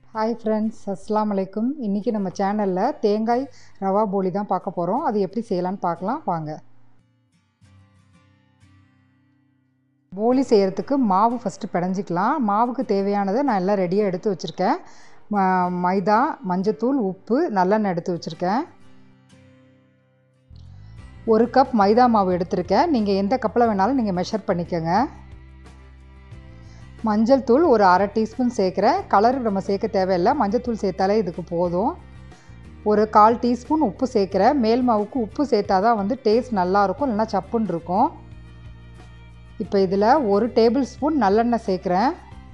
hi friends அஸ்ஸலாமு அலைக்கும் இன்றைக்கி நம்ம சேனலில் தேங்காய் ரவா போலி தான் பார்க்க போகிறோம் அது எப்படி செய்யலான்னு பார்க்கலாம் வாங்க போலி செய்கிறதுக்கு மாவு ஃபஸ்ட்டு பிணைஞ்சிக்கலாம் மாவுக்கு தேவையானதை நான் எல்லாம் ரெடியாக எடுத்து வச்சுருக்கேன் ம- மைதா மஞ்சத்தூள் உப்பு நல்லெண்ணெய் எடுத்து வச்சுருக்கேன் ஒரு கப் மைதா மாவு எடுத்திருக்கேன் நீங்கள் எந்த கப்பில் வேணாலும் நீங்கள் மெஷர் பண்ணிக்கோங்க மஞ்சள் தூள் ஒரு அரை டீஸ்பூன் சேர்க்குறேன் கலருக்கு நம்ம சேர்க்க தேவையில்லை மஞ்சள் தூள் சேர்த்தாலே இதுக்கு போதும் ஒரு கால் டீஸ்பூன் உப்பு சேர்க்குறேன் மேல் மாவுக்கு உப்பு சேர்த்தா தான் வந்து டேஸ்ட் நல்லாயிருக்கும் இல்லைன்னா சப்புன்னு இருக்கும் இப்போ இதில் ஒரு டேபிள் ஸ்பூன் நல்லெண்ணெய் சேர்க்குறேன்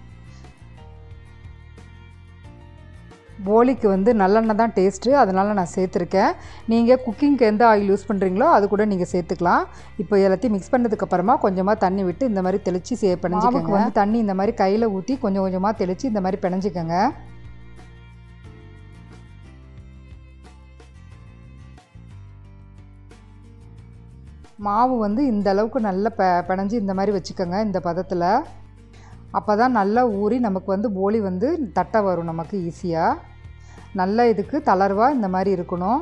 போலிக்கு வந்து நல்லெண்ணெய் தான் டேஸ்ட்டு அதனால் நான் சேர்த்துருக்கேன் நீங்கள் குக்கிங்க்கு எந்த ஆயில் யூஸ் பண்ணுறீங்களோ அது கூட நீங்கள் சேர்த்துக்கலாம் இப்போ எல்லாத்தையும் மிக்ஸ் பண்ணதுக்கப்புறமா கொஞ்சமாக தண்ணி விட்டு இந்த மாதிரி தெளித்து சே பிணைஞ்சிக்கோங்க வந்து தண்ணி இந்த மாதிரி கையில் ஊற்றி கொஞ்சம் கொஞ்சமாக தெளித்து இந்த மாதிரி பிணைஞ்சிக்கோங்க மாவு வந்து இந்த அளவுக்கு நல்லா ப பிணைஞ்சு இந்த மாதிரி வச்சுக்கோங்க இந்த பதத்தில் அப்போ தான் நல்லா ஊறி நமக்கு வந்து போலி வந்து தட்டை வரும் நமக்கு ஈஸியாக நல்ல இதுக்கு தளர்வாக இந்த மாதிரி இருக்கணும்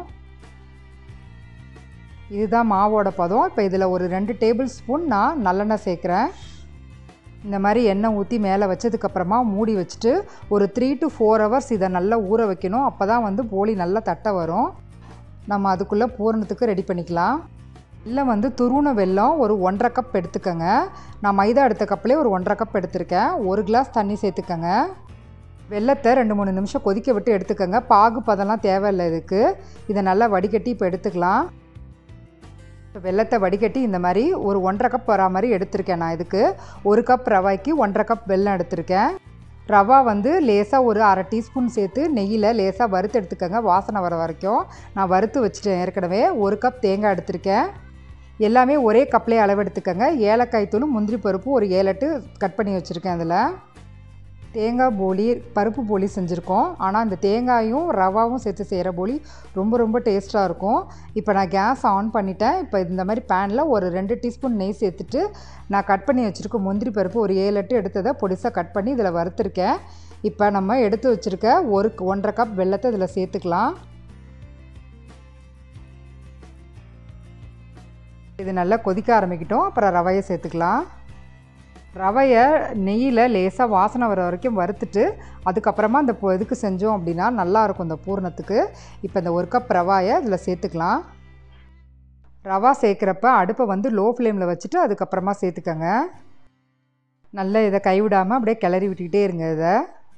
இதுதான் மாவோட பதம் இப்போ இதில் ஒரு ரெண்டு டேபிள் ஸ்பூன் நான் நல்லெண்ணெய் சேர்க்குறேன் இந்த மாதிரி எண்ணெய் ஊற்றி மேலே வச்சதுக்கப்புறமா மூடி வச்சுட்டு ஒரு த்ரீ டு ஃபோர் ஹவர்ஸ் இதை நல்லா ஊற வைக்கணும் அப்போ தான் வந்து போலி நல்லா தட்டை வரும் நம்ம அதுக்குள்ளே பூரணத்துக்கு ரெடி பண்ணிக்கலாம் இல்லை வந்து துருவன வெல்லம் ஒரு ஒன்றரை கப் எடுத்துக்கோங்க நான் மைதா எடுத்த கப்லேயே ஒரு ஒன்றரை கப் எடுத்திருக்கேன் ஒரு கிளாஸ் தண்ணி சேர்த்துக்கோங்க வெள்ளத்தை ரெண்டு மூணு நிமிஷம் கொதிக்க விட்டு எடுத்துக்கோங்க பாகு பதம்லாம் தேவையில்லை இதுக்கு இதை நல்லா வடிகட்டி இப்போ எடுத்துக்கலாம் இப்போ வெள்ளத்தை வடிகட்டி இந்த மாதிரி ஒரு ஒன்றரை கப் வரா மாதிரி எடுத்திருக்கேன் நான் இதுக்கு ஒரு கப் ரவாய்க்கு ஒன்றரை கப் வெல்லம் எடுத்திருக்கேன் ரவா வந்து லேசாக ஒரு அரை டீஸ்பூன் சேர்த்து நெய்யில் லேசாக வறுத்து எடுத்துக்கோங்க வாசனை வர வரைக்கும் நான் வறுத்து வச்சுட்டேன் ஏற்கனவே ஒரு கப் தேங்காய் எடுத்திருக்கேன் எல்லாமே ஒரே கப்லேயே அளவு எடுத்துக்கோங்க ஏலக்காய் தூளும் முந்திரி பருப்பு ஒரு ஏழு எட்டு கட் பண்ணி வச்சுருக்கேன் அதில் தேங்காய் போலி பருப்பு போலி செஞ்சுருக்கோம் ஆனால் இந்த தேங்காயும் ரவாவும் சேர்த்து செய்கிற போலி ரொம்ப ரொம்ப டேஸ்ட்டாக இருக்கும் இப்போ நான் கேஸ் ஆன் பண்ணிட்டேன் இப்போ இந்த மாதிரி பேனில் ஒரு ரெண்டு டீஸ்பூன் நெய் சேர்த்துட்டு நான் கட் பண்ணி வச்சுருக்க முந்திரி பருப்பு ஒரு ஏழு எட்டு எடுத்ததை பொடிசாக கட் பண்ணி இதில் வறுத்துருக்கேன் இப்போ நம்ம எடுத்து வச்சுருக்க ஒரு ஒன்றரை கப் வெள்ளத்தை இதில் சேர்த்துக்கலாம் இது நல்லா கொதிக்க ஆரம்பிக்கட்டும் அப்புறம் ரவையை சேர்த்துக்கலாம் ரவையை நெய்யில் லேசாக வாசனை வர வரைக்கும் வறுத்துட்டு அதுக்கப்புறமா இந்த பொ- இதுக்கு செஞ்சோம் அப்படின்னா நல்லாயிருக்கும் இந்த பூரணத்துக்கு இப்போ இந்த ஒரு கப் ரவாயை இதில் சேர்த்துக்கலாம் ரவா சேர்க்குறப்ப அடுப்பை வந்து லோ ஃப்ளேமில் வச்சுட்டு அதுக்கப்புறமா சேர்த்துக்கோங்க நல்லா இதை கைவிடாமல் அப்படியே கிளறி விட்டுக்கிட்டே இருங்க இதை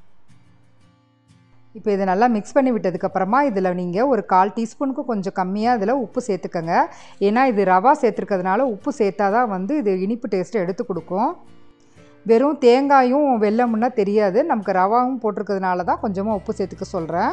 இப்போ இதை நல்லா மிக்ஸ் பண்ணி விட்டதுக்கப்புறமா இதில் நீங்கள் ஒரு கால் டீஸ்பூனுக்கு கொஞ்சம் கம்மியாக இதில் உப்பு சேர்த்துக்கோங்க ஏன்னா இது ரவா சேர்த்துருக்கிறதுனால உப்பு சேர்த்தா தான் வந்து இது இனிப்பு டேஸ்ட்டை எடுத்து கொடுக்கும் வெறும் தேங்காயும் வெல்லமுன்னா தெரியாது நமக்கு ரவாவும் போட்டிருக்கிறதுனால தான் கொஞ்சமாக உப்பு சேர்த்துக்க சொல்கிறேன்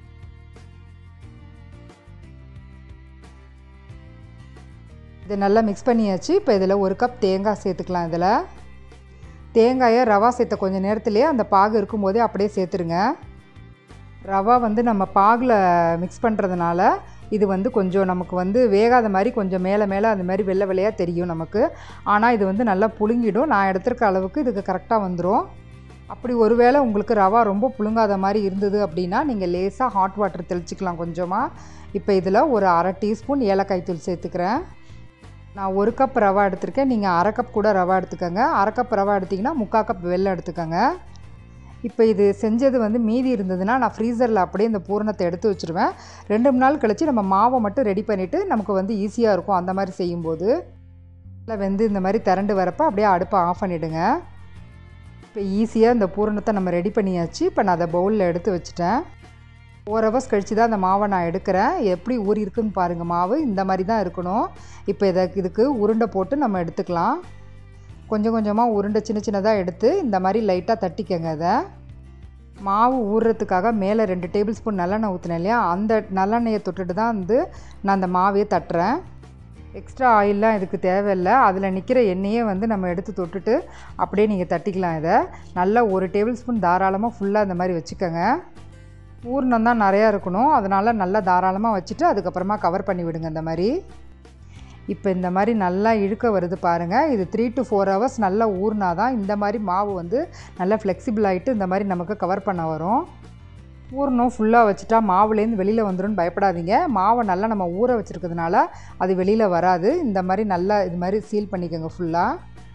இது நல்லா மிக்ஸ் பண்ணியாச்சு இப்போ இதில் ஒரு கப் தேங்காய் சேர்த்துக்கலாம் இதில் தேங்காயை ரவா சேர்த்த கொஞ்சம் நேரத்துலேயே அந்த பாகு இருக்கும்போதே அப்படியே சேர்த்துருங்க ரவா வந்து நம்ம பாகில் மிக்ஸ் பண்ணுறதுனால இது வந்து கொஞ்சம் நமக்கு வந்து வேகாத மாதிரி கொஞ்சம் மேலே மேலே அந்த மாதிரி வெள்ளை வெள்ளையாக தெரியும் நமக்கு ஆனால் இது வந்து நல்லா புழுங்கிடும் நான் எடுத்திருக்க அளவுக்கு இதுக்கு கரெக்டாக வந்துடும் அப்படி ஒருவேளை உங்களுக்கு ரவா ரொம்ப புழுங்காத மாதிரி இருந்தது அப்படின்னா நீங்கள் லேசாக ஹாட் வாட்டர் தெளிச்சிக்கலாம் கொஞ்சமாக இப்போ இதில் ஒரு அரை டீஸ்பூன் ஏலக்காய் தூள் சேர்த்துக்கிறேன் நான் ஒரு கப் ரவா எடுத்திருக்கேன் நீங்கள் அரை கப் கூட ரவா எடுத்துக்கோங்க அரை கப் ரவா எடுத்திங்கன்னா முக்கால் கப் வெல்லம் எடுத்துக்கோங்க இப்போ இது செஞ்சது வந்து மீதி இருந்ததுன்னா நான் ஃப்ரீசரில் அப்படியே இந்த பூரணத்தை எடுத்து வச்சுருவேன் ரெண்டு மூணு நாள் கழித்து நம்ம மாவை மட்டும் ரெடி பண்ணிவிட்டு நமக்கு வந்து ஈஸியாக இருக்கும் அந்த மாதிரி செய்யும்போது இல்லை வெந்து இந்த மாதிரி திரண்டு வரப்போ அப்படியே அடுப்பை ஆஃப் பண்ணிவிடுங்க இப்போ ஈஸியாக இந்த பூரணத்தை நம்ம ரெடி பண்ணியாச்சு இப்போ நான் அதை பவுலில் எடுத்து வச்சுட்டேன் ஃபோர் ஹவர்ஸ் கழித்து தான் அந்த மாவை நான் எடுக்கிறேன் எப்படி ஊறி இருக்குன்னு பாருங்கள் மாவு இந்த மாதிரி தான் இருக்கணும் இப்போ இதை இதுக்கு உருண்டை போட்டு நம்ம எடுத்துக்கலாம் கொஞ்சம் கொஞ்சமாக உருண்டை சின்ன சின்னதாக எடுத்து இந்த மாதிரி லைட்டாக தட்டிக்கங்க அதை மாவு ஊறுறதுக்காக மேலே ரெண்டு டேபிள் ஸ்பூன் நல்லெண்ணெய் ஊற்றினேன் இல்லையா அந்த நல்லெண்ணெயை தொட்டுட்டு தான் வந்து நான் அந்த மாவையே தட்டுறேன் எக்ஸ்ட்ரா ஆயிலெலாம் இதுக்கு தேவையில்லை அதில் நிற்கிற எண்ணெயே வந்து நம்ம எடுத்து தொட்டுட்டு அப்படியே நீங்கள் தட்டிக்கலாம் இதை நல்லா ஒரு டேபிள் ஸ்பூன் தாராளமாக ஃபுல்லாக இந்த மாதிரி வச்சுக்கோங்க பூர்ணம் தான் நிறையா இருக்கணும் அதனால் நல்லா தாராளமாக வச்சுட்டு அதுக்கப்புறமா கவர் பண்ணி விடுங்க இந்த மாதிரி இப்போ இந்த மாதிரி நல்லா இழுக்க வருது பாருங்கள் இது த்ரீ டு ஃபோர் ஹவர்ஸ் நல்லா ஊறினா தான் இந்த மாதிரி மாவு வந்து நல்லா ஃப்ளெக்சிபிள் ஆகிட்டு இந்த மாதிரி நமக்கு கவர் பண்ண வரும் பூர்ணம் ஃபுல்லாக வச்சுட்டா மாவுலேருந்து வெளியில் வந்துடும் பயப்படாதீங்க மாவை நல்லா நம்ம ஊற வச்சுருக்கிறதுனால அது வெளியில் வராது இந்த மாதிரி நல்லா இது மாதிரி சீல் பண்ணிக்கோங்க ஃபுல்லாக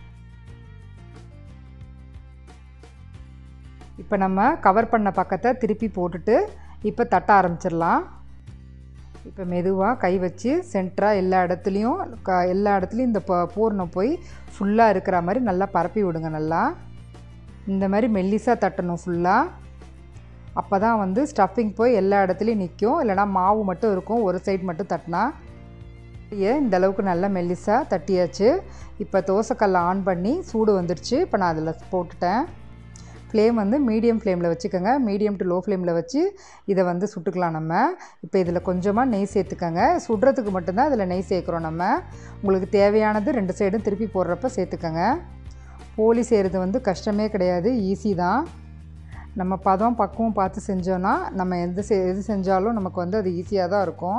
இப்போ நம்ம கவர் பண்ண பக்கத்தை திருப்பி போட்டுட்டு இப்போ தட்ட ஆரம்பிச்சிடலாம் இப்போ மெதுவாக கை வச்சு சென்டராக எல்லா இடத்துலையும் க எல்லா இடத்துலையும் இந்த ப பூர்ணம் போய் ஃபுல்லாக இருக்கிற மாதிரி நல்லா பரப்பி விடுங்க நல்லா இந்த மாதிரி மெல்லிஸாக தட்டணும் ஃபுல்லாக அப்போ தான் வந்து ஸ்டஃபிங் போய் எல்லா இடத்துலையும் நிற்கும் இல்லைனா மாவு மட்டும் இருக்கும் ஒரு சைடு மட்டும் தட்டினா இந்த அளவுக்கு நல்லா மெல்லிஸாக தட்டியாச்சு இப்போ தோசைக்கல்லை ஆன் பண்ணி சூடு வந்துடுச்சு இப்போ நான் அதில் போட்டுட்டேன் ஃப்ளேம் வந்து மீடியம் ஃப்ளேமில் வச்சுக்கோங்க மீடியம் டு லோ ஃப்ளேமில் வச்சு இதை வந்து சுட்டுக்கலாம் நம்ம இப்போ இதில் கொஞ்சமாக நெய் சேர்த்துக்கோங்க சுடுறதுக்கு மட்டும்தான் இதில் நெய் சேர்க்குறோம் நம்ம உங்களுக்கு தேவையானது ரெண்டு சைடும் திருப்பி போடுறப்ப சேர்த்துக்கோங்க போலி செய்கிறது வந்து கஷ்டமே கிடையாது ஈஸி தான் நம்ம பதம் பக்குவம் பார்த்து செஞ்சோன்னா நம்ம எந்த செ எது செஞ்சாலும் நமக்கு வந்து அது ஈஸியாக தான் இருக்கும்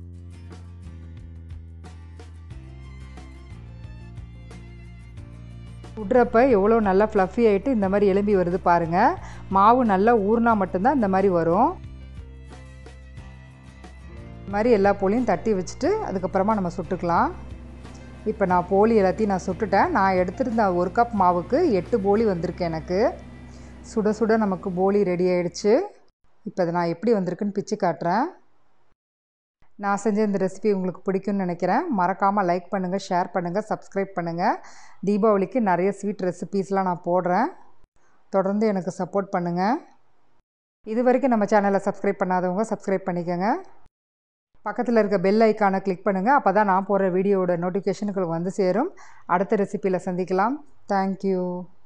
விட்றப்ப எவ்வளோ நல்லா ஃப்ளஃபி ஆகிட்டு இந்த மாதிரி எலும்பி வருது பாருங்கள் மாவு நல்லா ஊறினா மட்டும்தான் இந்த மாதிரி வரும் இந்த மாதிரி எல்லா போலியும் தட்டி வச்சுட்டு அதுக்கப்புறமா நம்ம சுட்டுக்கலாம் இப்போ நான் போலி எல்லாத்தையும் நான் சுட்டுட்டேன் நான் எடுத்திருந்த ஒரு கப் மாவுக்கு எட்டு போலி வந்திருக்கு எனக்கு சுட சுட நமக்கு போலி ரெடி ஆகிடுச்சு இப்போ அதை நான் எப்படி வந்திருக்குன்னு பிச்சு காட்டுறேன் நான் செஞ்ச இந்த ரெசிபி உங்களுக்கு பிடிக்கும்னு நினைக்கிறேன் மறக்காமல் லைக் பண்ணுங்கள் ஷேர் பண்ணுங்கள் சப்ஸ்கிரைப் பண்ணுங்கள் தீபாவளிக்கு நிறைய ஸ்வீட் ரெசிபீஸ்லாம் நான் போடுறேன் தொடர்ந்து எனக்கு சப்போர்ட் பண்ணுங்கள் இது வரைக்கும் நம்ம சேனலை சப்ஸ்கிரைப் பண்ணாதவங்க சப்ஸ்கிரைப் பண்ணிக்கோங்க பக்கத்தில் இருக்க பெல் ஐக்கானை கிளிக் பண்ணுங்கள் அப்போ தான் நான் போடுற வீடியோவோட நோட்டிஃபிகேஷன் உங்களுக்கு வந்து சேரும் அடுத்த ரெசிப்பியில் சந்திக்கலாம் தேங்க்யூ